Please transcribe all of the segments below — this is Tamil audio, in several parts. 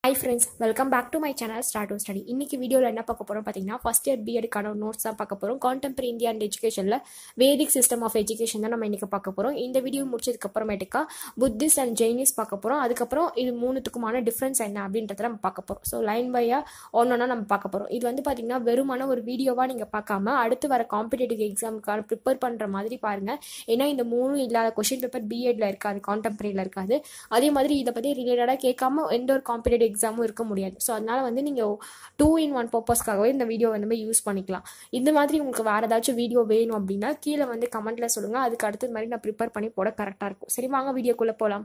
High friends welcome back to my channel start to study இன்னைக்கு வீடியோவில் என்ன பார்க்க போகிறோம் பார்த்தீங்கன்னா ஃபஸ்ட் இயர் பிஎடுக்கான நோட்ஸ் தான் பார்க்க போகிறோம் கான்டெம்பரரி இந்தியா அண்ட் எஜுகேஷனில் வேதிக் சிஸ்டம் ஆஃப் எஜுகேஷன் தான் நம்ம இன்னைக்கு பார்க்க போகிறோம் இந்த வீடியோ முடிச்சதுக்கு அப்புறமேட்டுக்கா புத்திஸ்ட் அண்ட் ஜெயினிஸ் பார்க்க போகிறோம் அதுக்கப்புறம் இது மூணுத்துக்குமான டிஃப்ரென்ஸ் என்ன அப்படின்றத நம்ம பார்க்க போகிறோம் ஸோ லைன் பையாக ஒன்றொன்னா நம்ம பார்க்க போகிறோம் இது வந்து பார்த்தீங்கன்னா வெறுமான ஒரு வீடியோவாக நீங்கள் பார்க்காம அடுத்து வர காம்படிட்டிவ் எக்ஸாமுக்கான ப்ரிப்பேர் பண்ணுற மாதிரி பாருங்கள் ஏன்னா இந்த மூணும் இல்லாத கொஷின் பேப்பர் பிஎட்ல இருக்காது கான்டெம்பரரியில் இருக்காது அதே மாதிரி இதை பற்றி ரிலேட்டடாக கேட்காம எந்த ஒரு காம்படிட்டிவ் எக்ஸாமும் இருக்க முடியாது ஸோ அதனால வந்து நீங்கள் டூ இன் ஒன் பர்பஸ்க்காகவே இந்த வீடியோ வந்து யூஸ் பண்ணிக்கலாம் இந்த மாதிரி உங்களுக்கு வேறு ஏதாச்சும் வீடியோ வேணும் அப்படின்னா கீழே வந்து கமெண்ட்ல சொல்லுங்கள் அதுக்கு அடுத்தது மாதிரி நான் ப்ரிப்பேர் பண்ணி போட கரெக்டாக இருக்கும் சரி வாங்க வீடியோக்குள்ளே போகலாம்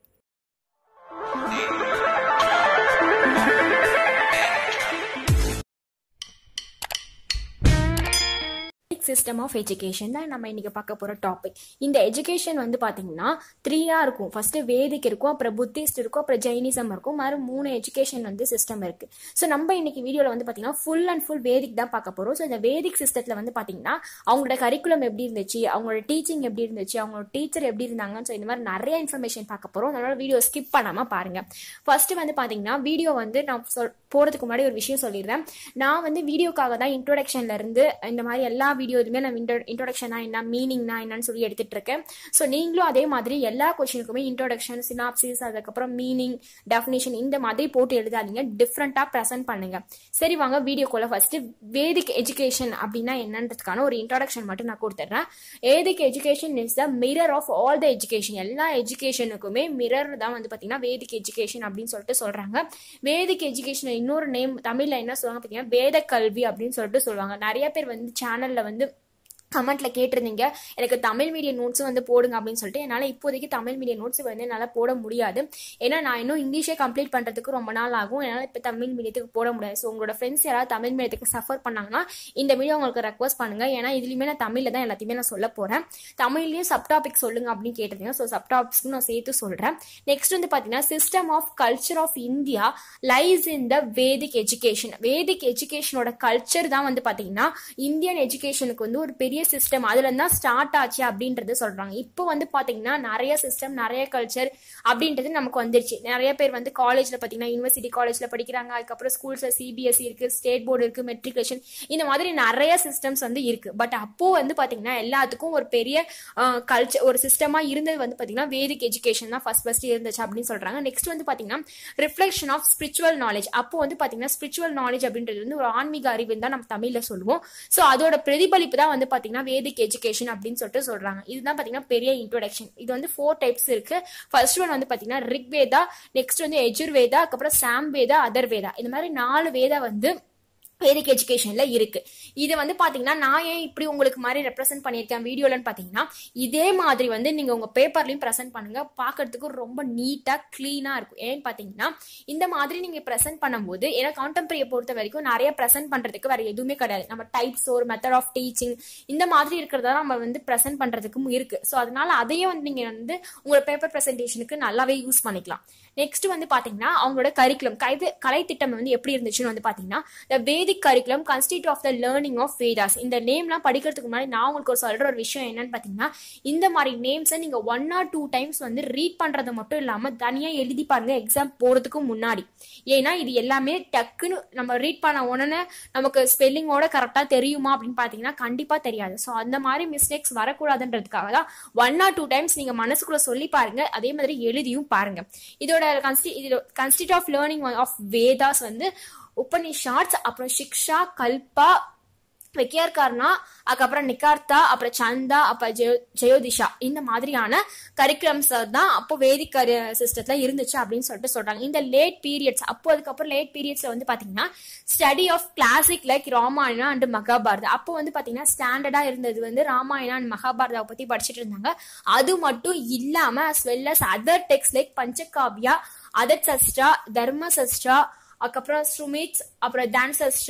சிஸ்டம் ஆஃப் எஜுகேஷன் தான் நம்ம இன்னைக்கு பார்க்க போகிற டாபிக் இந்த எஜுகேஷன் வந்து பார்த்தீங்கன்னா த்ரீயாக இருக்கும் ஃபர்ஸ்ட்டு வேதிக் இருக்கும் அப்புறம் புத்திஸ்ட் இருக்கும் அப்புறம் ஜெயினிசம் இருக்கும் மாதிரி மூணு எஜுகேஷன் வந்து சிஸ்டம் இருக்கு ஸோ நம்ம இன்னைக்கு வீடியோவில் வந்து பார்த்தீங்கன்னா ஃபுல் அண்ட் ஃபுல் வேதிக் தான் பார்க்க போகிறோம் ஸோ இந்த வேதிக் சிஸ்டத்தில் வந்து பார்த்தீங்கன்னா அவங்களோட கரிக்குலம் எப்படி இருந்துச்சு அவங்களோட டீச்சிங் எப்படி இருந்துச்சு அவங்களோட டீச்சர் எப்படி இருந்தாங்கன்னு ஸோ இந்த மாதிரி நிறைய இன்ஃபர்மேஷன் பார்க்க போகிறோம் அதனால வீடியோ ஸ்கிப் பண்ணாமல் பாருங்க ஃபர்ஸ்ட் வந்து பார்த்தீங்கன்னா வீடியோ வந்து நான் சொல் போகிறதுக்கு முன்னாடி ஒரு விஷயம் சொல்லிடுறேன் நான் வந்து வீடியோக்காக தான் இன்ட்ரோடக்ஷன்ல இருந்து இந்த மாதிரி எல்லா வீடியோலுமே நான் இன்ட்ரோ இன்ட்ரோடக்ஷனா என்ன மீனிங்னா என்னன்னு சொல்லி எடுத்துட்டு இருக்கேன் ஸோ நீங்களும் அதே மாதிரி எல்லா கொஸ்டினுக்குமே இன்ட்ரோடக்ஷன் சினாப்சிஸ் அதுக்கப்புறம் மீனிங் டெஃபினேஷன் இந்த மாதிரி போட்டு எழுதாதீங்க டிஃப்ரெண்ட்டாக ப்ரெசென்ட் பண்ணுங்க சரி வாங்க வீடியோக்குள்ள ஃபர்ஸ்ட் வேதிக் எஜுகேஷன் அப்படின்னா என்னன்றதுக்கான ஒரு இன்ட்ரோடக்ஷன் மட்டும் நான் கொடுத்துட்றேன் Vedic education is the mirror of all the education எல்லா எஜுகேஷனுக்குமே மிரர் தான் வந்து பார்த்தீங்கன்னா வேதிக் எஜுகேஷன் அப்படின்னு சொல்லிட்டு சொல்றாங்க வேதிக் எஜுகேஷன் இன்னொரு நேம் தமிழ்ல என்ன சொல்லுவாங்க பார்த்தீங்கன்னா வேத கல்வி அப்படின்னு சொல்லிட்டு சொல்லுவாங்க நிறைய பேர் வந்து சேனல்ல வந்து கமெண்ட்ல கேட்டிருந்தீங்க எனக்கு தமிழ் மீடியம் நோட்ஸும் வந்து போடுங்க அப்படின்னு சொல்லிட்டு என்னால் இப்போதைக்கு தமிழ் மீடியம் நோட்ஸ் வந்து என்னால் போட முடியாது ஏன்னா நான் இன்னும் இங்கிலீஷே கம்ப்ளீட் பண்ணுறதுக்கு ரொம்ப நாள் ஆகும் என்னால் இப்போ தமிழ் மீடியத்துக்கு போட முடியாது ஸோ உங்களோட ஃப்ரெண்ட்ஸ் யாராவது தமிழ் மீடியத்துக்கு சஃபர் பண்ணாங்கன்னா இந்த வீடியோ உங்களுக்கு ரெக்வஸ்ட் பண்ணுங்க ஏன்னா இதுலையுமே நான் தமிழில் தான் எல்லாத்தையுமே நான் சொல்ல போகிறேன் தமிழ்லேயும் சப் டாபிக் சொல்லுங்க அப்படின்னு கேட்டிருந்தீங்க ஸோ சப் டாபிக்ஸ்க்கு நான் சேர்த்து சொல்கிறேன் நெக்ஸ்ட் வந்து பார்த்தீங்கன்னா system of culture of India lies in the Vedic education Vedic எஜுகேஷனோட கல்ச்சர் தான் வந்து பார்த்தீங்கன்னா இந்தியன் எஜுகேஷனுக்கு வந்து ஒரு பெரிய பெரிய சிஸ்டம் அதுல இருந்தா ஸ்டார்ட் ஆச்சு அப்படின்றது சொல்றாங்க இப்போ வந்து பாத்தீங்கன்னா நிறைய சிஸ்டம் நிறைய கல்ச்சர் அப்படின்றது நமக்கு வந்துருச்சு நிறைய பேர் வந்து காலேஜ்ல பாத்தீங்கன்னா யூனிவர்சிட்டி காலேஜ்ல படிக்கிறாங்க அதுக்கப்புறம் ஸ்கூல்ஸ்ல சிபிஎஸ்சி இருக்கு ஸ்டேட் போர்டு இருக்கு மெட்ரிகுலேஷன் இந்த மாதிரி நிறைய சிஸ்டம்ஸ் வந்து இருக்கு பட் அப்போ வந்து பாத்தீங்கன்னா எல்லாத்துக்கும் ஒரு பெரிய கல்ச்சர் ஒரு சிஸ்டமா இருந்தது வந்து பாத்தீங்கன்னா வேதிக் எஜுகேஷன் தான் ஃபர்ஸ்ட் ஃபர்ஸ்ட் இருந்துச்சு அப்படின்னு சொல்றாங்க நெக்ஸ்ட் வந்து பாத்தீங்கன்னா ரிஃப்ளெக்ஷன் ஆஃப் ஸ்பிரிச்சுவல் நாலேஜ் அப்போ வந்து பாத்தீங்கன்னா ஸ்பிரிச்சுவல் நாலேஜ் அப்படின்றது வந்து ஒரு ஆன்மீக அறிவுன்னு தான் நம்ம தமிழ்ல சொல்லுவோம் ஸோ அதோட பிரதிபலிப்பு தான் வந்து பாத்தீங்கன்னா வேதிக் எஜுகேஷன் அப்படின்னு சொல்லிட்டு சொல்றாங்க இதுதான் பாத்தீங்கன்னா பெரிய இன்ட்ரோடக்ஷன் இது வந்து ஃபோர் டைப்ஸ் இருக்கு ஃபர்ஸ்ட் ஒன் வந்து பாத்தீங்கன்னா ரிக் வேதா நெக்ஸ்ட் வந்து எஜுர் வேதா அதுக்கப்புறம் சாம் வேதா அதர் வேதா இந்த மாதிரி நாலு வேதா வந்து வேதிக் எஜுகேஷன்ல இருக்கு இது வந்து பாத்தீங்கன்னா நான் ஏன் இப்படி உங்களுக்கு மாதிரி ரெப்ரசென்ட் பண்ணியிருக்கேன் வீடியோலன்னு பாத்தீங்கன்னா இதே மாதிரி வந்து நீங்க உங்க பேப்பர்லயும் ப்ரெசென்ட் பண்ணுங்க பாக்குறதுக்கு ரொம்ப நீட்டா கிளீனா இருக்கும் ஏன்னு பாத்தீங்கன்னா இந்த மாதிரி நீங்க ப்ரெசென்ட் பண்ணும்போது ஏன்னா கான்டெம்பரரியை பொறுத்த வரைக்கும் நிறைய ப்ரெசென்ட் பண்றதுக்கு வேற எதுவுமே கிடையாது நம்ம டைப்ஸ் ஒரு மெத்தட் ஆஃப் டீச்சிங் இந்த மாதிரி இருக்கிறதா நம்ம வந்து ப்ரெசென்ட் பண்றதுக்கும் இருக்கு ஸோ அதனால அதையே வந்து நீங்க வந்து உங்களோட பேப்பர் ப்ரெசன்டேஷனுக்கு நல்லாவே யூஸ் பண்ணிக்கலாம் நெக்ஸ்ட் வந்து பாத்தீங்கன்னா அவங்களோட கரிக்குலம் கலை கலை திட்டம் வந்து எப்படி இருந்துச்சுன்னு வந்து பாத்தீங்கன்னா the Vedic curriculum constitute of the learning of Vedas இந்த நேம்லாம் படிக்கிறதுக்கு முன்னாடி நான் உங்களுக்கு ஒரு சொல்ற ஒரு விஷயம் என்னன்னு பாத்தீங்கன்னா இந்த மாதிரி நேம்ஸை நீங்க ஒன் ஆர் டூ டைம்ஸ் வந்து ரீட் பண்றது மட்டும் இல்லாம தனியா எழுதி பாருங்க எக்ஸாம் போறதுக்கு முன்னாடி ஏன்னா இது எல்லாமே டக்குன்னு நம்ம ரீட் பண்ண உடனே நமக்கு ஸ்பெல்லிங்கோட கரெக்டா தெரியுமா அப்படின்னு பாத்தீங்கன்னா கண்டிப்பா தெரியாது ஸோ அந்த மாதிரி மிஸ்டேக்ஸ் வரக்கூடாதுன்றதுக்காக தான் ஒன் ஆர் டூ டைம்ஸ் நீங்க மனசுக்குள்ள சொல்லி பாருங்க அதே மாதிரி எழுதியும் பாருங்க இதோட கன்ஸ்டி இது constitute of learning of Vedas வந்து உபனிஷாட்ஸ் அப்புறம் சிக்ஷா கல்பா வெக்கியார்கார்னா அதுக்கப்புறம் நிகார்த்தா அப்புறம் சந்தா அப்புறம் ஜெயோ ஜெயோதிஷா இந்த மாதிரியான கரிக்குலம்ஸ் தான் அப்போ வேதிக் கரி சிஸ்டத்துல இருந்துச்சு அப்படின்னு சொல்லிட்டு சொல்றாங்க இந்த லேட் பீரியட்ஸ் அப்போ அதுக்கப்புறம் லேட் பீரியட்ஸ்ல வந்து பாத்தீங்கன்னா study of classic like Ramayana and Mahabharata அப்போ வந்து பாத்தீங்கன்னா ஸ்டாண்டர்டா இருந்தது வந்து ராமாயணா அண்ட் மகாபாரதாவை பத்தி படிச்சுட்டு இருந்தாங்க அது மட்டும் இல்லாம as well as other text like Panchakavya other Shastra Dharma Shastra அதுக்கப்புறம் சுமித்ஸ் அப்புறம் தான் சஸ்ட்ரா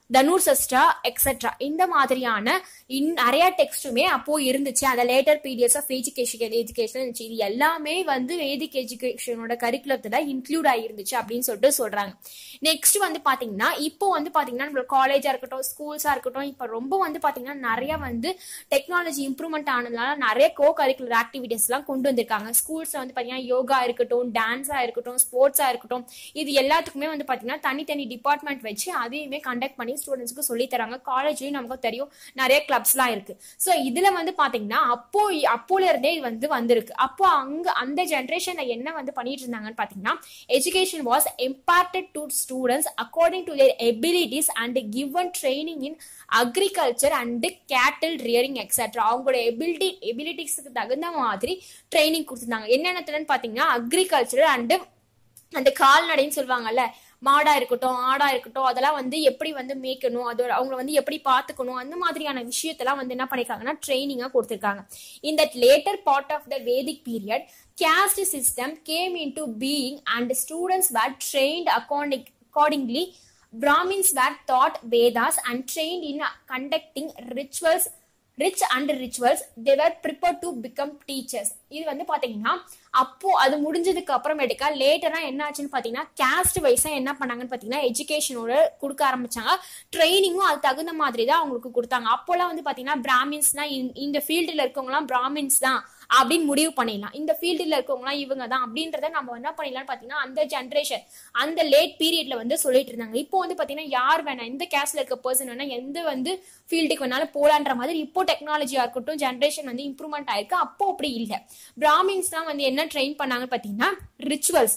தனுர் சஸ்டா எக்ஸெட்ரா இந்த மாதிரியான இன் நிறைய டெக்ஸ்ட்டுமே அப்போ இருந்துச்சு அந்த later periods of education education இருந்துச்சு இது எல்லாமே வந்து வேதிக் எஜுகேஷனோட கரிக்குலத்துல இன்க்ளூட் ஆகிருந்துச்சு அப்படின்னு சொல்லிட்டு சொல்றாங்க நெக்ஸ்ட் வந்து பாத்தீங்கன்னா இப்போ வந்து பாத்தீங்கன்னா நம்ம காலேஜா இருக்கட்டும் ஸ்கூல்ஸா இருக்கட்டும் இப்போ ரொம்ப வந்து பாத்தீங்கன்னா நிறைய வந்து டெக்னாலஜி இம்ப்ரூவ்மெண்ட் ஆனதுனால நிறைய கோ கரிக்குலர் ஆக்டிவிட்டிஸ் எல்லாம் கொண்டு வந்திருக்காங்க ஸ்கூல்ஸ்ல வந்து பாத்தீங்கன்னா யோகா இருக்கட்டும் டான்ஸா இருக்கட்டும் ஸ்போர்ட்ஸா இருக்கட்டும் இது எல்லாத்துக்குமே வந்து பாத்தீங்கன்னா தனித்தனி டிபார்ட்மெண்ட் வச்சு அதையுமே கண்டக்ட் பண்ணி ஸ்டூடெண்ட்ஸ்க்கு சொல்லி தராங்க காலேஜ்லயும் நமக்கு தெரியும் நிறைய கிளப்ஸ்லாம் இருக்கு ஸோ இதுல வந்து பாத்தீங்கன்னா அப்போ அப்போல இருந்தே இது வந்து வந்திருக்கு அப்போ அங்க அந்த ஜென்ரேஷன்ல என்ன வந்து பண்ணிட்டு இருந்தாங்கன்னு பாத்தீங்கன்னா education was imparted to students according to their abilities and given training in agriculture and cattle rearing etcetera அவங்களோட எபிலிட்டி எபிலிட்டிஸ்க்கு தகுந்த மாதிரி ட்ரைனிங் கொடுத்துருந்தாங்க என்னென்னத்துலன்னு பாத்தீங்கன்னா அக்ரிகல்ச்சர் அண்ட் அந்த கால்நடைன்னு சொல்லுவாங்கல்ல மாடா இருக்கட்டும் ஆடா இருக்கட்டும் அதெல்லாம் வந்து எப்படி வந்து மேய்க்கணும் அதோட அவங்க வந்து எப்படி பார்த்துக்கணும் அந்த மாதிரியான விஷயத்தெல்லாம் வந்து என்ன பண்ணிருக்காங்கன்னா ட்ரைனிங்கா கொடுத்துருக்காங்க in that later part of the vedic period caste system came into being and students were trained according, accordingly brahmins were taught vedas and trained in conducting rituals rites and rituals they were prepare to become teachers இது வந்து பாத்தீங்கன்னா அப்போ அது முடிஞ்சதுக்கு அப்புறமேட்டுக்கா லேட்டரா என்ன ஆச்சுன்னு பாத்தீங்கன்னா கேஸ்ட் வைஸா என்ன பண்ணாங்கன்னு பாத்தீங்கன்னா எஜுகேஷனோட கொடுக்க ஆரம்பிச்சாங்க ட்ரைனிங்கும் அது தகுந்த மாதிரி தான் அவங்களுக்கு கொடுத்தாங்க அப்போலாம் வந்து பாத்தீங்கன்னா பிராமின்ஸ்னா இந்த ஃபீல்டுல இருக்கவங்கலாம் பிராமின்ஸ் தான் அப்படின்னு முடிவு பண்ணிடலாம் இந்த ஃபீல்டுல இருக்கவங்கலாம் இவங்க தான் அப்படின்றத நம்ம என்ன பண்ணிடலாம்னு பாத்தீங்கன்னா அந்த ஜென்ரேஷன் அந்த லேட் பீரியட்ல வந்து சொல்லிட்டு இருந்தாங்க இப்போ வந்து பாத்தீங்கன்னா யார் வேணா எந்த கேஸ்ட்ல இருக்க பர்சன் வேணா எந்த வந்து ஃபீல்டுக்கு வேணாலும் போலான்ற மாதிரி இப்போ டெக்னாலஜியா இருக்கட்டும் ஜென்ரேஷன் வந்து இம்ப்ரூவ்மெண்ட் ஆயிருக்கு அப்போ அப்படி இல்லை பிராமின்ஸ் தான் வந்து என்ன ட்ரெயின் பண்ணாங்கன்னு பாத்தீங்கன்னா ரிச்சுவல்ஸ்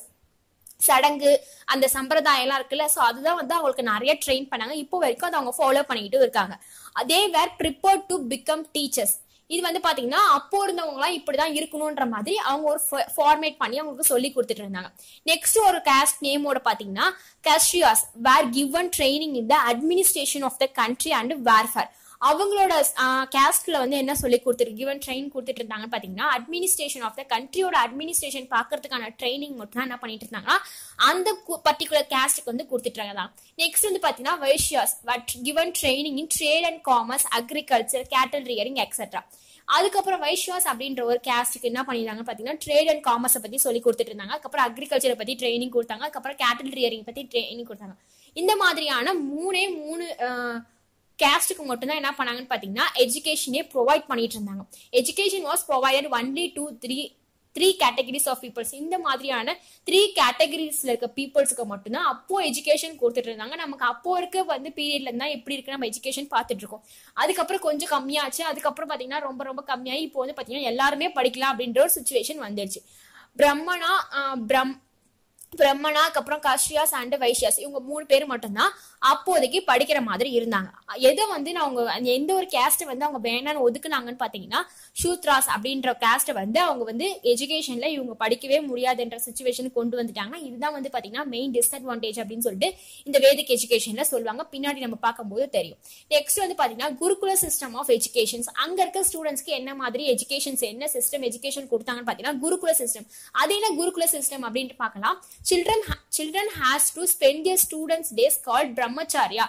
சடங்கு அந்த சம்பிரதாயம் எல்லாம் இருக்குல்ல ஸோ அதுதான் வந்து அவங்களுக்கு நிறைய ட்ரெயின் பண்ணாங்க இப்போ வரைக்கும் அதை அவங்க ஃபாலோ பண்ணிக்கிட்டு இருக்காங்க அதே were prepare to become teachers இது வந்து பாத்தீங்கன்னா அப்போ இருந்தவங்களாம் இப்படிதான் இருக்கணும்ன்ற மாதிரி அவங்க ஒரு ஃபார்மேட் பண்ணி அவங்களுக்கு சொல்லி கொடுத்துட்டு இருந்தாங்க நெக்ஸ்ட் ஒரு காஸ்ட் நேமோட பாத்தீங்கன்னா Kshatriyas were given training in the administration of the country and warfare அவங்களோட கேஸ்ட்ல வந்து என்ன சொல்லி கொடுத்துருக்கு கிவன் ட்ரெயின் கொடுத்துட்டு இருந்தாங்கன்னு பாத்தீங்கன்னா அட்மினிஸ்ட்ரேஷன் ஆஃப் த கண்ட்ரியோட அட்மினிஸ்ட்ரேஷன் பாக்குறதுக்கான ட்ரைனிங் மட்டும் தான் என்ன பண்ணிட்டு இருந்தாங்கன்னா அந்த பர்டிகுலர் கேஸ்டுக்கு வந்து கொடுத்துட்டு தான் நெக்ஸ்ட் வந்து பாத்தீங்கன்னா Vaishyas but given training in trade and commerce agriculture cattle rearing etcetera அதுக்கப்புறம் வைஷ்யாஸ் அப்படின்ற ஒரு கேஸ்டுக்கு என்ன பண்ணிருந்தாங்க பாத்தீங்கன்னா ட்ரேட் அண்ட் காமர்ஸை பத்தி சொல்லி கொடுத்துட்டு இருந்தாங்க அதுக்கப்புறம் அக்ரிகல்ச்சரை பத்தி ட்ரைனிங் கொடுத்தாங்க அதுக்கப்புறம் கேட்டல் ரியரிங் பத்தி ட்ரைனிங் கொடுத்தாங்க இந்த மாதிரியான மூணே மூணு கேஸ்ட்டுக்கு மட்டும்தான் என்ன பண்ணாங்கன்னு பார்த்தீங்கன்னா எஜுகேஷனே ப்ரொவைட் பண்ணிட்டு இருந்தாங்க education was provided only to three three categories of peoples இந்த மாதிரியான த்ரீ கேட்டகரிஸ்ல இருக்க பீப்புள்ஸ்க்கு மட்டும்தான் அப்போ எஜுகேஷன் கொடுத்துட்டு இருந்தாங்க நமக்கு அப்போ இருக்க வந்து பீரியட்ல இருந்தா எப்படி இருக்கு நம்ம எஜுகேஷன் பார்த்துட்டு இருக்கோம் அதுக்கப்புறம் கொஞ்சம் கம்மியாச்சு அதுக்கப்புறம் பாத்தீங்கன்னா ரொம்ப ரொம்ப கம்மியாகி இப்போ வந்து பாத்தீங்கன்னா எல்லாருமே படிக்கலாம் அப்படின்ற ஒரு சுச்சுவேஷன் வந்துடுச்சு பிரம்மனா பிரம் பிரம்மனாக்கு அப்புறம் கஷ்யாஸ் அண்ட் வைஷ்யாஸ் இவங்க மூணு பேர் மட்டும்தான் அப்போதைக்கு படிக்கிற மாதிரி இருந்தாங்க எதை வந்து அவங்க எந்த ஒரு கேஸ்ட்டை வந்து அவங்க வேணான்னு ஒதுக்குனாங்கன்னு பாத்தீங்கன்னா ஷூத்ராஸ் அப்படின்ற கேஸ்ட்டை வந்து அவங்க வந்து எஜுகேஷன்ல இவங்க படிக்கவே முடியாதுன்ற சுச்சுவேஷன் கொண்டு வந்துட்டாங்க இதுதான் வந்து பாத்தீங்கன்னா மெயின் டிஸ்அட்வான்டேஜ் அப்படின்னு சொல்லிட்டு இந்த வேதிக் எஜுகேஷன்ல சொல்லுவாங்க பின்னாடி நம்ம பார்க்கும்போது தெரியும் நெக்ஸ்ட் வந்து பாத்தீங்கன்னா குருகுல சிஸ்டம் ஆஃப் எஜுகேஷன்ஸ் அங்க இருக்க ஸ்டூடெண்ட்ஸ்க்கு என்ன மாதிரி எஜுகேஷன்ஸ் என்ன சிஸ்டம் எஜுகேஷன் கொடுத்தாங்கன்னு பாத்தீங்கன்னா குருகுல சிஸ்டம் அது என்ன குருகுல சிஸ்டம் அப்படின்ட்டு பார்க்கலாம் children children has to spend their students days called brahmacharya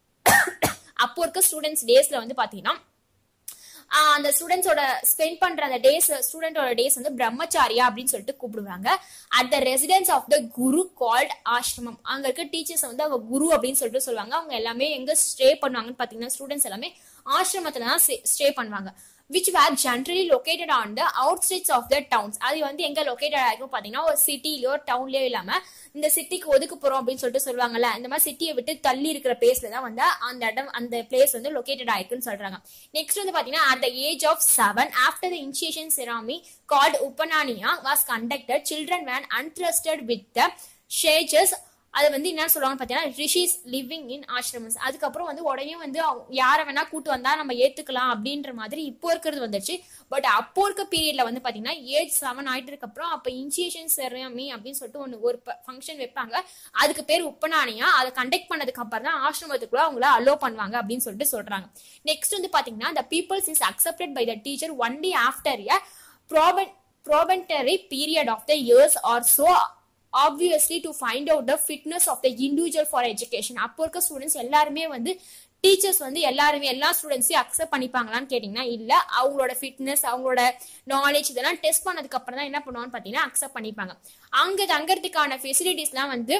அப்போ இருக்க ஸ்டூடெண்ட்ஸ் டேஸ்ல வந்து பாத்தீங்கன்னா அந்த ஸ்டூடெண்ட்ஸோட ஸ்பெண்ட் பண்ற அந்த டேஸ் ஸ்டூடெண்டோட டேஸ் வந்து பிரம்மச்சாரியா அப்படின்னு சொல்லிட்டு கூப்பிடுவாங்க at the residence of the guru called ashramam அங்க இருக்க டீச்சர்ஸ் வந்து அவங்க குரு அப்படின்னு சொல்லிட்டு சொல்லுவாங்க அவங்க எல்லாமே எங்க ஸ்டே பண்ணுவாங்கன்னு பாத்தீங்கன்னா ஸ்டூடெண்ட்ஸ் எல்லாமே ஆசிரமத்துல தான் ஸ்டே பண்ணுவாங்க which were generally located on the out streets of the towns அது வந்து எங்க லொக்கேட்டட் ஆகிருக்கும் பாத்தீங்கன்னா ஒரு சிட்டிலயோ டவுன்லயோ இல்லாம இந்த சிட்டிக்கு ஒதுக்க போறோம் அப்படின்னு சொல்லிட்டு சொல்லுவாங்கல்ல இந்த மாதிரி சிட்டியை விட்டு தள்ளி இருக்கிற பிளேஸ்ல தான் வந்து அந்த இடம் அந்த பிளேஸ் வந்து லொக்கேட்டட் ஆயிருக்குன்னு சொல்றாங்க நெக்ஸ்ட் வந்து பாத்தீங்கன்னா at the age of seven after the initiation ceremony called Upanayana was conducted children when entrusted with the sages அது வந்து என்ன சொல்லுவாங்க பார்த்தீங்கன்னா ரிஷிஸ் லிவிங் இன் ஆசிரமஸ் அதுக்கப்புறம் வந்து உடனே வந்து யாரை வேணா கூட்டு வந்தா நம்ம ஏத்துக்கலாம் அப்படின்ற மாதிரி இப்போ இருக்கிறது வந்துருச்சு பட் அப்போ இருக்க பீரியட்ல வந்து பாத்தீங்கன்னா ஏஜ் செவன் ஆயிட்டு அப்புறம் அப்ப இனிஷியேஷன் செரமி அப்படின்னு சொல்லிட்டு ஒன்று ஒரு ஃபங்க்ஷன் வைப்பாங்க அதுக்கு பேர் உப்பனானியா அதை கண்டக்ட் பண்ணதுக்கு அப்புறம் தான் ஆசிரமத்துக்குள்ள அவங்கள அலோ பண்ணுவாங்க அப்படின்னு சொல்லிட்டு சொல்றாங்க நெக்ஸ்ட் வந்து பாத்தீங்கன்னா the pupils is accepted by the teacher only after a proben probationary period of the years or so obviously to find out the fitness of the individual for education அப்போ இருக்க ஸ்டூடெண்ட்ஸ் எல்லாருமே வந்து டீச்சர்ஸ் வந்து எல்லாருமே எல்லா ஸ்டூடெண்ட்ஸையும் அக்செப்ட் பண்ணிப்பாங்களான்னு கேட்டிங்கன்னா இல்லை அவங்களோட ஃபிட்னஸ் அவங்களோட நாலேஜ் இதெல்லாம் டெஸ்ட் பண்ணதுக்கு அப்புறம் தான் என்ன பண்ணுவான்னு பார்த்தீங்கன்னா அக்செப்ட் பண்ணிப்பாங்க அங்கே தங்கறதுக்கான ஃபெசிலிட்டிஸ்லாம் வந்து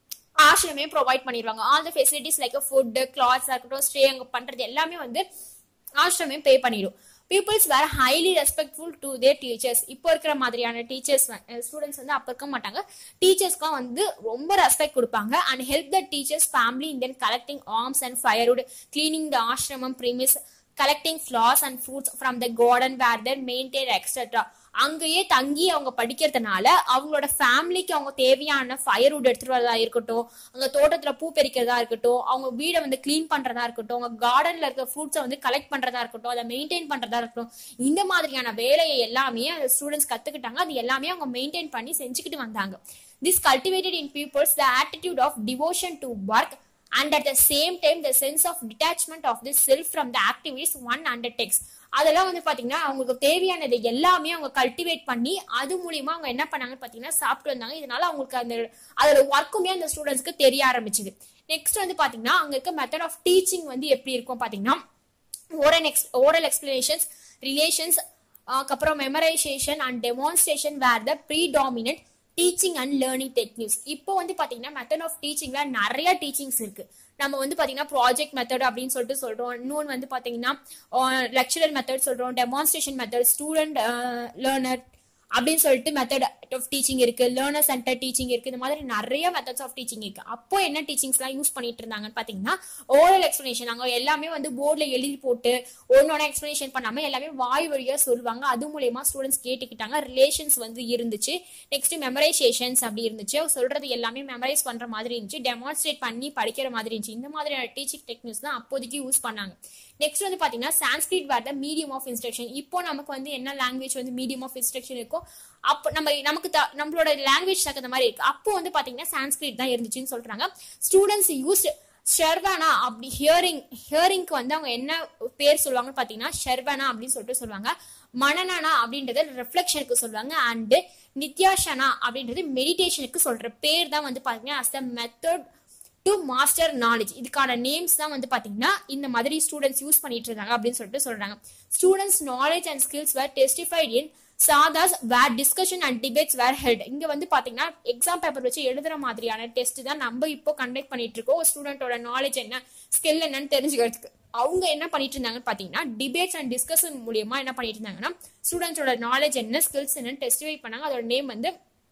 ஆசிரமே ப்ரொவைட் பண்ணிடுவாங்க all the facilities like food கிளாத்ஸாக இருக்கட்டும் ஸ்டே அங்கே பண்ணுறது எல்லாமே வந்து ஆசிரமே பே பண்ணிடும் peoples were highly respectful to their teachers இப்போ இருக்கிற மாதிரியான டீச்சர்ஸ் ஸ்டூடெண்ட்ஸ் வந்து அப்போ இருக்க மாட்டாங்க டீச்சர்ஸ்க்கும் வந்து ரொம்ப ரெஸ்பெக்ட் கொடுப்பாங்க and help the teachers family in then collecting alms and firewood cleaning the ashramam premises collecting flowers and fruits from the garden were then maintain etcetera அங்கேயே தங்கி அவங்க படிக்கிறதுனால அவங்களோட ஃபேமிலிக்கு அவங்க தேவையான ஃபயர்வுட் எடுத்துட்டு வரதா இருக்கட்டும் அங்க தோட்டத்துல பூ பறிக்கிறதா இருக்கட்டும் அவங்க வீடை வந்து கிளீன் பண்றதா இருக்கட்டும் அவங்க கார்டன்ல இருக்க ஃப்ரூட்ஸை வந்து கலெக்ட் பண்றதா இருக்கட்டும் அதை மெயின்டைன் பண்றதா இருக்கட்டும் இந்த மாதிரியான வேலையை எல்லாமே அந்த ஸ்டூடெண்ட்ஸ் கத்துக்கிட்டாங்க அது எல்லாமே அவங்க மெயின்டைன் பண்ணி செஞ்சுக்கிட்டு வந்தாங்க this cultivated in peoples the attitude of devotion to work and at the same time the sense of detachment of the self from the activities one undertakes அதெல்லாம் வந்து பாத்தீங்கன்னா அவங்களுக்கு தேவையானது எல்லாமே அவங்க கல்டிவேட் பண்ணி அது மூலியமா அவங்க என்ன பண்ணாங்கன்னு பாத்தீங்கன்னா சாப்பிட்டு வந்தாங்க இதனால அவங்களுக்கு அந்த அதோட ஒர்க்குமே அந்த ஸ்டூடெண்ட்ஸ்க்கு தெரிய ஆரம்பிச்சுது நெக்ஸ்ட் வந்து பாத்தீங்கன்னா அங்க இருக்க மெத்தட் ஆஃப் டீச்சிங் வந்து எப்படி இருக்கும் பாத்தீங்கன்னா ஓரல் எக்ஸ் ஓரல் எக்ஸ்பிளனேஷன்ஸ் ரிலேஷன்ஸ் அதுக்கப்புறம் memorisation and demonstration were the predominant teaching and learning techniques இப்போ வந்து பாத்தீங்கன்னா மெத்தட் ஆஃப் டீச்சிங்ல நிறைய டீச்சிங்ஸ் இருக்கு நம்ம வந்து பாத்தீங்கன்னா ப்ராஜெக்ட் மெத்தட் அப்படின்னு சொல்லிட்டு சொல்றோம் இன்னொன்று வந்து பாத்தீங்கன்னா லெக்சரர் மெத்தட் சொல்றோம் டெமான்ஸ்ட்ரேஷன் மெத்தட் ஸ்டூடெண்ட் லேர்னர் அப்படின்னு சொல்லிட்டு மெத்தட் ஆஃப் டீச்சிங் இருக்கு லேர்னர் சென்டர் டீச்சிங் இருக்கு இந்த மாதிரி நிறைய மெத்தட்ஸ் ஆஃப் டீச்சிங் இருக்கு அப்போ என்ன டீச்சிங்ஸ்லாம் யூஸ் பண்ணிட்டு இருந்தாங்கன்னு பாத்தீங்கன்னா ஓரல் எக்ஸ்பிளனேஷன் அங்க எல்லாமே வந்து போர்டில் எழுதி போட்டு ஒன்னொன்னு எக்ஸ்பிளனேஷன் பண்ணாம எல்லாமே வாய் வழியா சொல்லுவாங்க அது மூலயமா ஸ்டூடெண்ட்ஸ் கேட்டுக்கிட்டாங்க ரிலேஷன்ஸ் வந்து இருந்துச்சு நெக்ஸ்ட் மெமரைசேஷன்ஸ் அப்படி இருந்துச்சு சொல்றது எல்லாமே மெமரைஸ் பண்ற மாதிரி இருந்துச்சு டெமான்ஸ்ட்ரேட் பண்ணி படிக்கிற மாதிரி இருந்துச்சு இந்த மாதிரியான டீச்சிங் டெக்னிக்ஸ் தான் அப்போதைக்கு யூஸ் பண்ணாங்க நெக்ஸ்ட் வந்து பாத்தீங்கன்னா Sanskrit was the medium of instruction இப்போ நமக்கு வந்து என்ன லாங்குவேஜ் வந்து மீடியம் ஆஃப் இன்ஸ்ட்ரக்ஷன் இருக்கோ அப்போ நம்ம நமக்கு த- நம்மளோட லாங்குவேஜ் தகுந்த மாதிரி இருக்கு அப்போ வந்து பாத்தீங்கன்னா சான்ஸ்கிரிட் தான் இருந்துச்சுன்னு சொல்றாங்க ஸ்டூடெண்ட்ஸ் யூஸ் ஷெர்வானா அப்படி ஹியரிங் ஹியரிங்க்கு வந்து அவங்க என்ன பேர் சொல்லுவாங்கன்னு பாத்தீங்கன்னா ஷெர்வானா அப்படின்னு சொல்லிட்டு சொல்லுவாங்க மனநனா அப்படின்றது ரெஃப்ளெக்ஷனுக்கு சொல்லுவாங்க அண்ட் நித்யாஷனா அப்படின்றது மெடிடேஷனுக்கு சொல்ற பேர் தான் வந்து பாத்தீங்கன்னா as the method to master knowledge இதுக்கான நேம்ஸ் தான் வந்து பாத்தீங்கன்னா இந்த மாதிரி ஸ்டூடெண்ட்ஸ் யூஸ் பண்ணிட்டு இருக்காங்க அப்படின்னு சொல்லிட்டு சொல்றாங்க students knowledge and skills were testified in சாதாஸ் were discussion and debates were held இங்க வந்து பாத்தீங்கன்னா எக்ஸாம் பேப்பர் வச்சு எழுதுற மாதிரியான டெஸ்ட் தான் நம்ம இப்போ கண்டக்ட் பண்ணிட்டு இருக்கோம் ஸ்டூடெண்டோட நாலேஜ் என்ன ஸ்கில் என்னன்னு தெரிஞ்சுக்கிறதுக்கு அவங்க என்ன பண்ணிட்டு இருந்தாங்கன்னு பாத்தீங்கன்னா டிபேட்ஸ் அண்ட் டிஸ்கஷன் மூலியமா என்ன பண்ணிட்டு இருந்தாங்கன்னா ஸ்டூடெண்ட்ஸோட நாலேஜ் என்ன ஸ்கில்ஸ் என்னன்னு டெஸ்டிஃபை பண்ணாங்க அதோட நேம் வந்து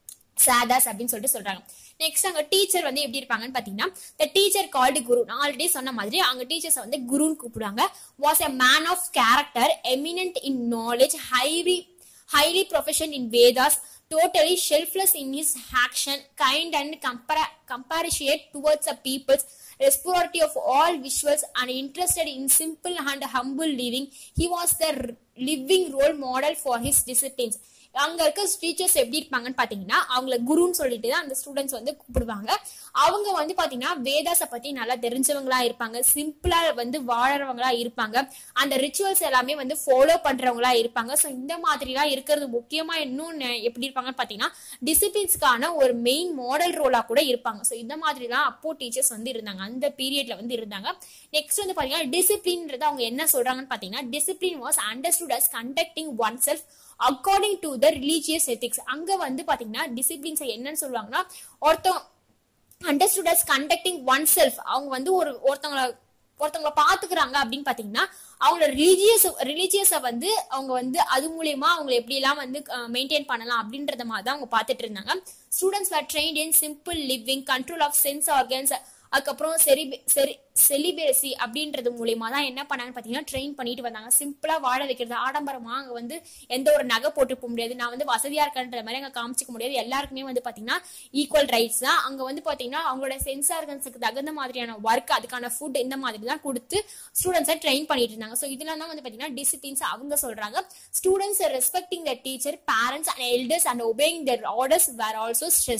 சாதாஸ் அப்படின்னு சொல்லிட்டு சொல்றாங்க நெக்ஸ்ட் அங்க டீச்சர் வந்து எப்படி இருப்பாங்கன்னு பாத்தீங்கன்னா த டீச்சர் கால்டு குரு நான் ஆல்ரெடி சொன்ன மாதிரி அங்க டீச்சர்ஸ் வந்து குருன்னு கூப்பிடுவாங்க was a man of character eminent in knowledge highly highly profession in Vedas totally shelfless in his action, kind and compara- compassionate towards the peoples, respiratory of all visuals and interested in simple and humble living. He was the r- living role model for his disciplines. அங்க இருக்க டீச்சர்ஸ் எப்படி இருப்பாங்கன்னு பாத்தீங்கன்னா அவங்கள குருன்னு சொல்லிட்டு தான் அந்த ஸ்டூடெண்ட்ஸ் வந்து கூப்பிடுவாங்க அவங்க வந்து பாத்தீங்கன்னா வேதாஸை பத்தி நல்லா தெரிஞ்சவங்களா இருப்பாங்க சிம்பிளா வந்து வாழறவங்களா இருப்பாங்க அந்த ரிச்சுவல்ஸ் எல்லாமே வந்து ஃபாலோ பண்றவங்களா இருப்பாங்க ஸோ இந்த மாதிரிலாம் இருக்கிறது முக்கியமா இன்னும் எப்படி இருப்பாங்கன்னு பாத்தீங்கன்னா டிசிப்ளின்ஸ்க்கான ஒரு மெயின் மாடல் ரோலா கூட இருப்பாங்க ஸோ இந்த மாதிரிலாம் அப்போ டீச்சர்ஸ் வந்து இருந்தாங்க அந்த பீரியட்ல வந்து இருந்தாங்க நெக்ஸ்ட் வந்து பாத்தீங்கன்னா டிசிப்ளின்ன்றது அவங்க என்ன சொல்றாங்கன்னு பாத்தீங்கன்னா discipline was understood as conducting oneself according to the religious ethics அங்க வந்து பாத்தீங்கன்னா டிசிப்ளின்ஸ் என்னன்னு சொல்லுவாங்கன்னா ஒருத்தன் understood as conducting oneself அவங்க வந்து ஒரு ஒருத்தவங்கள ஒருத்தவங்கள பாத்துக்கிறாங்க அப்படின்னு பாத்தீங்கன்னா அவங்களோட ரிலீஜியஸ் ரிலீஜியஸை வந்து அவங்க வந்து அது மூலியமா அவங்க எப்படி எல்லாம் வந்து மெயின்டைன் பண்ணலாம் அப்படின்றத மாதிரி தான் அவங்க பார்த்துட்டு இருந்தாங்க students are trained in simple living control of sense organs அதுக்கப்புறம் செரி செரி செலிபேசி அப்படின்றது மூலியமா தான் என்ன பண்ணாங்கன்னு பாத்தீங்கன்னா ட்ரெயின் பண்ணிட்டு வந்தாங்க சிம்பிளா வாழ வைக்கிறது ஆடம்பரமா அங்க வந்து எந்த ஒரு நகை போட்டு போக முடியாது நான் வந்து வசதியா இருக்கன்ற மாதிரி அங்க காமிச்சிக்க முடியாது எல்லாருக்குமே வந்து பாத்தீங்கன்னா ஈக்குவல் ரைட்ஸ் தான் அங்க வந்து பாத்தீங்கன்னா அவங்களோட சென்ஸ் ஆர்கன்ஸுக்கு தகுந்த மாதிரியான ஒர்க் அதுக்கான ஃபுட் இந்த மாதிரி தான் கொடுத்து ஸ்டூடெண்ட்ஸை ட்ரெயின் பண்ணிட்டு இருந்தாங்க ஸோ இதெல்லாம் தான் வந்து பாத்தீங்கன்னா டிசிப்ளின்ஸ் அவங்க சொல்றாங்க students respecting the teacher parents and elders and obeying their orders were also stressed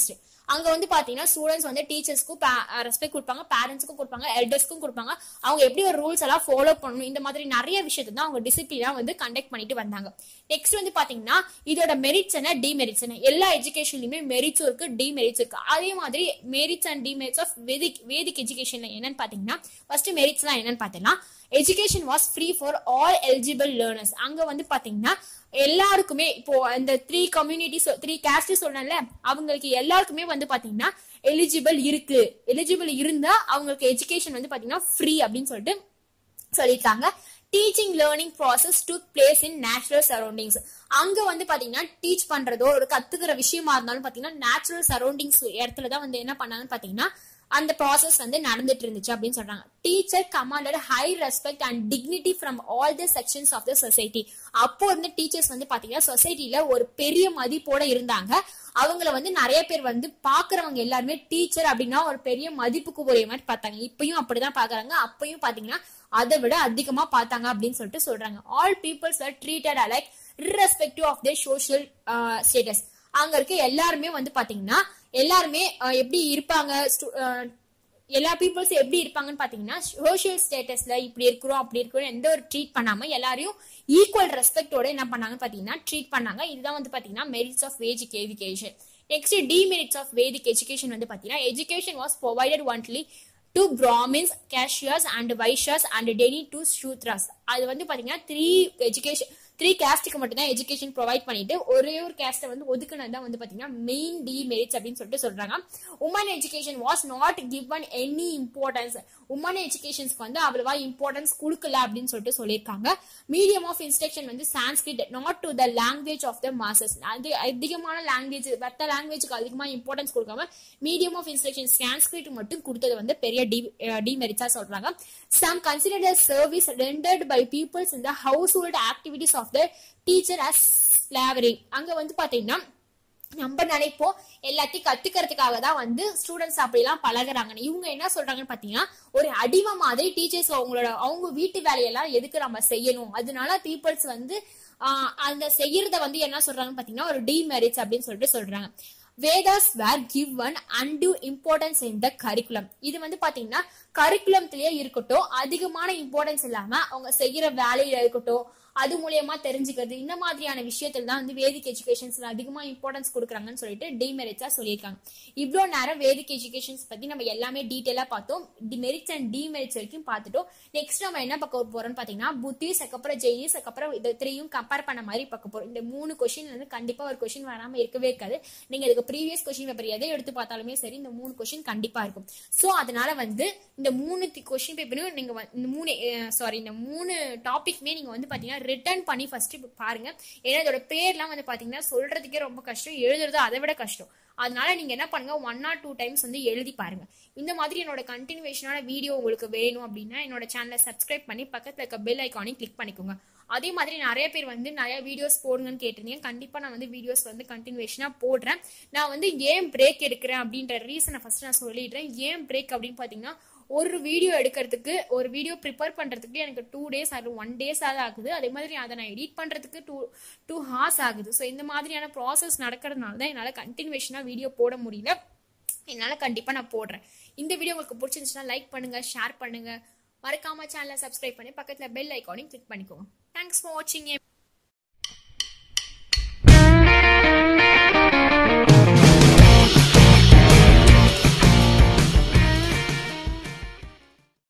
அங்க வந்து பாத்தீங்கன்னா ஸ்டூடெண்ட்ஸ் வந்து டீச்சர்ஸ்க்கும் ரெஸ்பெக்ட் கொடுப்பாங்க பேரண்ட்ஸ்க்கும் கொடுப்பாங்க எல்டர்ஸ்க்கும் கொடுப்பாங்க அவங்க எப்படி ஒரு ரூல்ஸ் எல்லாம் ஃபாலோ பண்ணணும் இந்த மாதிரி நிறைய விஷயத்தை தான் அவங்க டிசிப்ளினா வந்து கண்டக்ட் பண்ணிட்டு வந்தாங்க நெக்ஸ்ட் வந்து பாத்தீங்கன்னா இதோட மெரிட்ஸ் என்ன டிமெரிட்ஸ் என்ன எல்லா எஜுகேஷன்லயுமே மெரிட்ஸும் இருக்கு டிமெரிட்ஸ் இருக்கு அதே மாதிரி merits and demerits of Vedic Vedic எஜுகேஷன்ல என்னன்னு பாத்தீங்கன்னா ஃபர்ஸ்ட் மெரிட்ஸ்லாம் என்னன்னு பாத்தீங்கன்னா education was free for all eligible learners அங்க வந்து பாத்தீங்கன்னா எல்லாருக்குமே இப்போ அந்த த்ரீ கம்யூனிட்டிஸ் த்ரீ கேஸ்ட் சொன்னேன்ல அவங்களுக்கு எல்லாருக்குமே வந்து பாத்தீங்கன்னா எலிஜிபிள் இருக்கு எலிஜிபிள் இருந்தா அவங்களுக்கு எஜுகேஷன் வந்து பாத்தீங்கன்னா ஃப்ரீ அப்படின்னு சொல்லிட்டு சொல்லியிருக்காங்க teaching learning process to place in natural surroundings அங்க வந்து பாத்தீங்கன்னா டீச் பண்றதோ ஒரு கத்துக்கிற விஷயமா இருந்தாலும் பாத்தீங்கன்னா நேச்சுரல் சரௌண்டிங்ஸ் இடத்துல தான் வந்து என்ன பண்ணாங்கன்னு பாத்தீங்கன்னா அந்த ப்ராசஸ் வந்து நடந்துட்டு இருந்துச்சு அப்படின்னு சொல்றாங்க teacher commanded high respect and dignity from all the sections of the society அப்போ இருந்த டீச்சர்ஸ் வந்து பாத்தீங்கன்னா சொசைட்டில ஒரு பெரிய மதிப்போட இருந்தாங்க அவங்கள வந்து நிறைய பேர் வந்து பாக்குறவங்க எல்லாருமே டீச்சர் அப்படின்னா ஒரு பெரிய மதிப்புக்கு உரிய மாதிரி பார்த்தாங்க இப்பயும் அப்படிதான் பாக்குறாங்க அப்பயும் பாத்தீங்கன்னா அதை விட அதிகமா பார்த்தாங்க அப்படின்னு சொல்லிட்டு சொல்றாங்க all peoples are treated alike irrespective of their social status அங்க இருக்க எல்லாருமே வந்து பாத்தீங்கன்னா எல்லாருமே அஹ், எப்படி இருப்பாங்க stu- அஹ், எல்லா பீப்புள்ஸும் எப்படி இருப்பாங்கன்னு பாத்தீங்கன்னா சோஷியல் ஸ்டேட்டஸ்ல இப்படி இருக்கிறோம் அப்படி இருக்கிறோம் எந்த ஒரு ட்ரீட் பண்ணாம எல்லாரையும் ஈக்குவல் ரெஸ்பெக்டோட என்ன பண்ணாங்கன்னு பாத்தீங்கன்னா ட்ரீட் பண்ணாங்க இதுதான் வந்து பாத்தீங்கன்னா merits of Vedic education next demerits of Vedic education வந்து பாத்தீங்கன்னா education was provided only to Brahmins Kshatriyas and வைஷர்ஸ் அண்ட் டெனி டு ஷூத்ராஸ் அது வந்து பாத்தீங்கன்னா த்ரீ எஜுகேஷன் த்ரீ கேஸ்ட்டுக்கு மட்டும் தான் எஜுகேஷன் ப்ரொவைட் பண்ணிட்டு ஒரே ஒரு கேஸ்ட்டை வந்து ஒதுக்குனது தான் வந்து பாத்தீங்கன்னா மெயின் டி மெரிட்ஸ் அப்படின்னு சொல்லிட்டு சொல்றாங்க women education was not given any importance women எஜுகேஷன்ஸ்க்கு வந்து அவ்வளவா இம்பார்ட்டன்ஸ் கொடுக்கல அப்படின்னு சொல்லிட்டு சொல்லியிருக்காங்க மீடியம் ஆஃப் இன்ஸ்ட்ரக்ஷன் வந்து Sanskrit not to the language of the masses அது அதிகமான லாங்குவேஜ் மற்ற லாங்குவேஜ்க்கு அதிகமா இம்பார்ட்டன்ஸ் கொடுக்காம மீடியம் ஆஃப் இன்ஸ்ட்ரக்ஷன் சான்ஸ்கிரிட் மட்டும் கொடுத்தது வந்து பெரிய டி டிமெரிட்ஸா சொல்றாங்க some consider service rendered by peoples இந்த household activities of the teacher as slavery அங்க வந்து பாத்தீங்கன்னா நம்ம நினைப்போம் எல்லாத்தையும் கத்துக்கிறதுக்காக தான் வந்து ஸ்டூடெண்ட்ஸ் அப்படிலாம் பழகுறாங்கன்னு இவங்க என்ன சொல்றாங்கன்னு பாத்தீங்கன்னா ஒரு அடிமை மாதிரி டீச்சர்ஸ் அவங்களோட அவங்க வீட்டு வேலையெல்லாம் எதுக்கு நம்ம செய்யணும் அதனால பீப்புள்ஸ் வந்து ஆஹ், அந்த செய்யறத வந்து என்ன சொல்றாங்கன்னு பாத்தீங்கன்னா ஒரு டிமெரிட்ஸ் அப்படின்னு சொல்லிட்டு சொல்றாங்க Vedas were given undue importance in the curriculum இது வந்து பாத்தீங்கன்னா கரிக்குலம்லயே இருக்கட்டும் அதிகமான இம்பார்ட்டன்ஸ் இல்லாம அவங்க செய்யற வேலையில இருக்கட்டும் அது மூலியமா தெரிஞ்சுக்கிறது இந்த மாதிரியான விஷயத்துல தான் வந்து வேதிக் எஜுகேஷன்ஸ்ல அதிகமா இம்பார்ட்டன்ஸ் கொடுக்குறாங்கன்னு சொல்லிட்டு டிமெரிட்ஸா சொல்லியிருக்காங்க இவ்வளோ நேரம் வேதிக் எஜுகேஷன்ஸ் பத்தி நம்ம எல்லாமே டீட்டெயிலா பார்த்தோம் மெரிட்ஸ் அண்ட் டிமெரிட்ஸ் வரைக்கும் பார்த்துட்டோம் நெக்ஸ்ட் நம்ம என்ன பார்க்க போறோம்னு பாத்தீங்கன்னா புத்திஸ் அதுக்கப்புறம் ஜெயினிஸ் அதுக்கப்புறம் இது த்ரீயும் கம்பேர் பண்ண மாதிரி பார்க்க போறோம் இந்த மூணு கொஸ்டின் வந்து கண்டிப்பா ஒரு கொஸ்டின் வராம இருக்கவே இருக்காது நீங்க இதுக்கு ப்ரீவியஸ் கொஸ்டின் பேப்பர் எதை எடுத்து பார்த்தாலுமே சரி இந்த மூணு கொஸ்டின் கண்டிப்பா இருக்கும் சோ அதனால வந்து இந்த மூணு கொஸ்டின் பேப்பரையும் நீங்க வந்து- இந்த மூணு சாரி இந்த மூணு டாபிக்மே நீங்க வந்து பாத்தீங்கன்னா ரிட்டர்ன் பண்ணி ஃபர்ஸ்ட் பாருங்க ஏன்னா இதோட பேர்லாம் வந்து பாத்தீங்கன்னா சொல்றதுக்கே ரொம்ப கஷ்டம் எழுதுறது அதை விட கஷ்டம் அதனால நீங்க என்ன பண்ணுங்க ஒன் ஆர் டூ டைம்ஸ் வந்து எழுதி பாருங்க இந்த மாதிரி என்னோட கண்டினியூஷனான வீடியோ உங்களுக்கு வேணும் அப்படின்னா என்னோட சேனலை சப்ஸ்கிரைப் பண்ணி பக்கத்துல இருக்க பெல் ஐக்கானையும் கிளிக் பண்ணிக்கோங்க அதே மாதிரி நிறைய பேர் வந்து நிறைய வீடியோஸ் போடுங்கன்னு கேட்டிருந்தீங்க கண்டிப்பா நான் வந்து வீடியோஸ் வந்து கண்டினியூஷனா போடுறேன் நான் வந்து ஏன் பிரேக் எடுக்கிறேன் அப்படின்ற ரீசனை ஃபர்ஸ்ட் நான் சொல்லிடுறேன் ஏன் பிரேக் அப்படின்னு பாத்தீங்கன்னா ஒரு வீடியோ எடுக்கிறதுக்கு ஒரு வீடியோ ப்ரிப்பேர் பண்றதுக்கு எனக்கு டூ டேஸ் ஆகும் ஒன் டேஸ் ஆகுது அதே மாதிரி அதை நான் எடிட் பண்றதுக்கு டூ டூ ஹார்ஸ் ஆகுது ஸோ இந்த மாதிரியான ப்ராசஸ் நடக்கிறதுனால தான் என்னால் கண்டினியூஷனாக வீடியோ போட முடியல என்னால் கண்டிப்பாக நான் போடுறேன் இந்த வீடியோ உங்களுக்கு பிடிச்சிருந்துச்சுன்னா லைக் பண்ணுங்க ஷேர் பண்ணுங்க மறக்காம சேனலை சப்ஸ்கிரைப் பண்ணி பக்கத்தில் பெல் ஐக்கானையும் கிளிக் பண்ணிக்கோங்க தேங்க்ஸ் ஃபார் வாட்சிங்